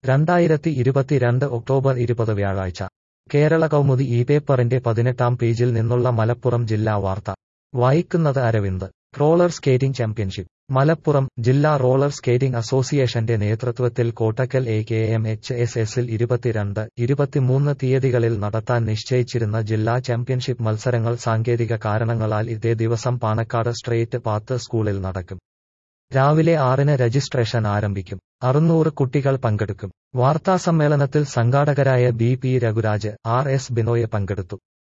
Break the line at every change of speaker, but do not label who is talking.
രണ്ടായിരത്തി ഇരുപത്തിരണ്ട് ഒക്ടോബർ ഇരുപത് വ്യാഴാഴ്ച കേരള കൗമുദി ഈ പേപ്പറിന്റെ പതിനെട്ടാം പേജിൽ നിന്നുള്ള മലപ്പുറം ജില്ലാ വാർത്ത വായിക്കുന്നത് Aravind roller skating championship Malappuram ജില്ലാ റോളർ സ്കേറ്റിംഗ് അസോസിയേഷന്റെ നേതൃത്വത്തിൽ Kottakkal A K M H S എസിൽ ഇരുപത്തിരണ്ട് ഇരുപത്തിമൂന്ന് തീയതികളിൽ നടത്താൻ നിശ്ചയിച്ചിരുന്ന ജില്ലാ ചാമ്പ്യൻഷിപ്പ് മത്സരങ്ങൾ സാങ്കേതിക കാരണങ്ങളാൽ ഇതേ ദിവസം പാണക്കാട് സ്ട്രേറ്റ് പാത്ത് സ്കൂളിൽ നടക്കും രാവിലെ ആറിന് രജിസ്ട്രേഷൻ ആരംഭിക്കും അറുന്നൂറ് കുട്ടികൾ പങ്കെടുക്കും വാർത്താസമ്മേളനത്തിൽ സംഘാടകരായ B P Raghuraj R S Binoy പങ്കെടുത്തു